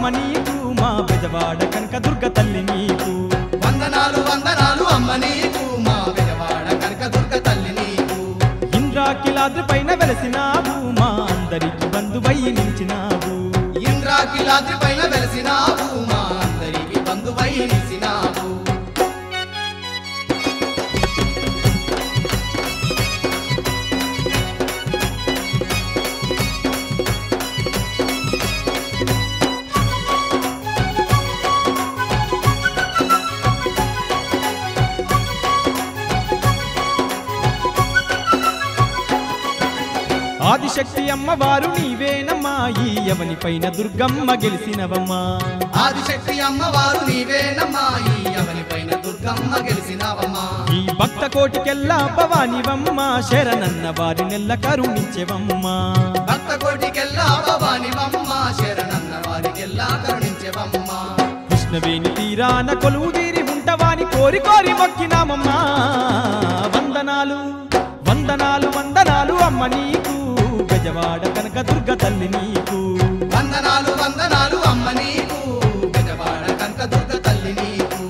నీకు మా బెజవాడ కనక దుర్గ తల్లి నీకు వందనాలు వందనాలు అమ్మ నీకు మా బెజవాడ కనకదుర్గ తల్లి నీకు ఇంద్రాకిలాద్రి పైన వెలసినావు మా అందరికి బంధువై నిలిచినావు ఇంద్రాకిలాద్రి పైన వెలసినావు మా అందరికి బంధువై నిలిసినావు ఆదిశక్తి అమ్మవారు నీవేనమ్మా ఈ యవని పైన దుర్గమ్మ గెలిసినవమ్మా ఆదిశక్తి అమ్మవారు నీవేనమ్మా ఈ ఎవరి పైన దుర్గమ్మ గెలిసినావమ్మా ఈ భక్త కోటికెల్లా భవానివమ్మ శరణన్న వారి నెల్ల కరుణించెవమ్మా భక్త కోటికెల్లా భవానివమ్మ శరణన్న వారికెల్లా కరుణించెవమ్మా కృష్ణవేణి తీరాన కొలువు తీరి ఉంటవాని కోరి కోరి మొక్కినామమ్మా వందనాలు వందనాలు వందనాలు అమ్మ నీకు గజవాడ కనక దుర్గ తల్లి నీకు వందనాలు వందనాలు అమ్మ నీకు గజవాడ కనకదుర్గ తల్లి నీకు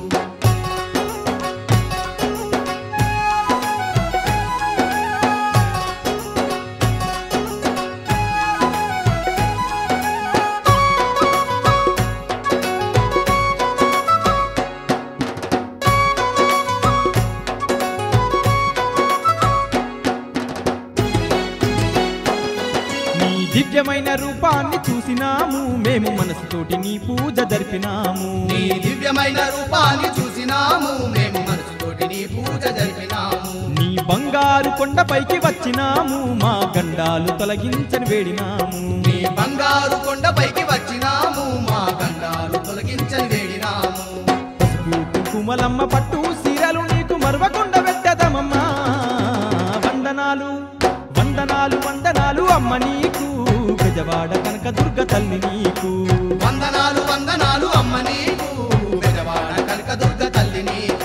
నీ దివ్యమైన రూపాన్ని చూసినాము మేము మనసుతోటి నీ పూజ జరిపినాము నీ దివ్యమైన రూపాన్ని చూసినాము మేము మనసుతోటి నీ పూజ జరిపినాము నీ బంగారు కొండపైకి వచ్చినాము మా గండాలు తొలగించని వేడినాము నీ బంగారు కొండపైకి వచ్చినాము మా గండాలు తొలగించని వేడినాము పసుపు కుంకుమలమ్మ పట్టు సీరలు నీకు మరవకుండా పెట్టదమమ్మా వందనాలు వందనాలు వందనాలు అమ్మ నీకు గజవాడ కనక దుర్గ తల్లి నీకు వందనాలు వందనాలు అమ్మ నీకు బెజవాడ కనకదుర్గ తల్లి నీకు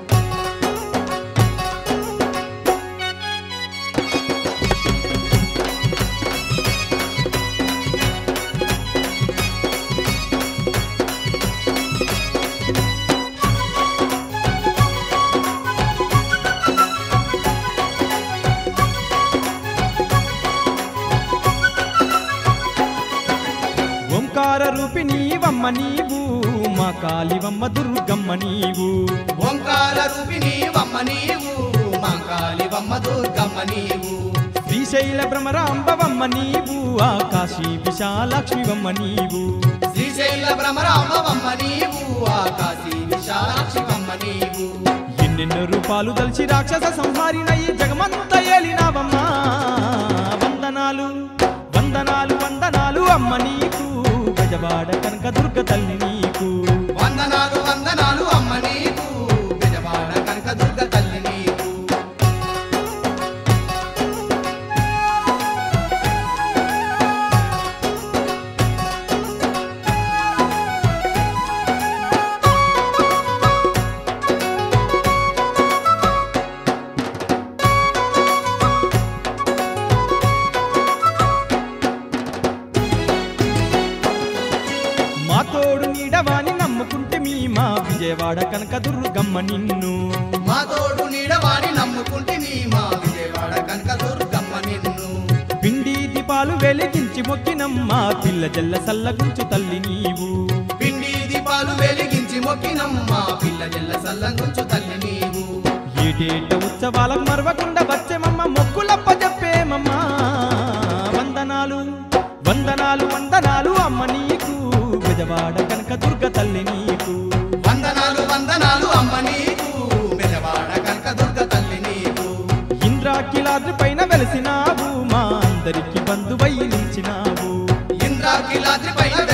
ఓంకార రూపిణి వమ్మ నీవు మా కాలివమ్మ దుర్గమ్మ నీవు ఓంకార రూపిణి వమ్మ నీవు మా కాళివమ్మ దుర్గమ్మ నీవు శ్రీశైల భ్రమరాంబవమ్మ నీవు ఆకాశీ విశాలక్ష్మివమ్మ నీవు శ్రీశైల భ్రమరామవమ్మ నీవు ఆకాశీ విశాలాక్షివమ్మ నీవు ఎన్నెన్నో రూపాలు దల్చి రాక్షస సంహారినయ్యి జగమంత ఏలినావమ్మా వందనాలు వందనాలు వందనాలు అమ్మ నీకు గజవాడ కనక దుర్గ తల్లి నీకు వందనాలు వందనాలు అమ్మ నీకు బెజవాడ కనకదుర్గ తల్లి నీకు మా తోడు నీడవాని నమ్ముకుంటే మీ మా విజయవాడ కనక దుర్గమ్మ నిన్ను మా తోడు నీడవాడి నమ్ముకుంటే నీ మా విజయవాడ కనకదుర్గమ్మ నిన్ను పిండి దీపాలు వెలిగించి మొక్కినమ్మ పిల్ల జల్ల సల్లగుంచు తల్లి నీవు పిండి దీపాలు వెలిగించి మొక్కినమ్మ పిల్ల జల్ల సల్లంగుంచు తల్లి నీవు ఏటేట ఉత్సవాలకు మరవకుండా వచ్చేమమ్మ మొక్కులప్ప చెప్పేమమ్మ వందనాలు వందనాలు వందనాలు అమ్మ నీకు గజవాడ కనక దుర్గ తల్లి నీకు వందనాలు వందనాలు అమ్మ నీకు బెజవాడ కనకదుర్గ తల్లి నీకు ఇంద్రాకిలాద్రి పైన వెలిసినావు మా అందరికి బంధువై నిలిచినావు ఇంద్రాకిలాద్రి పైన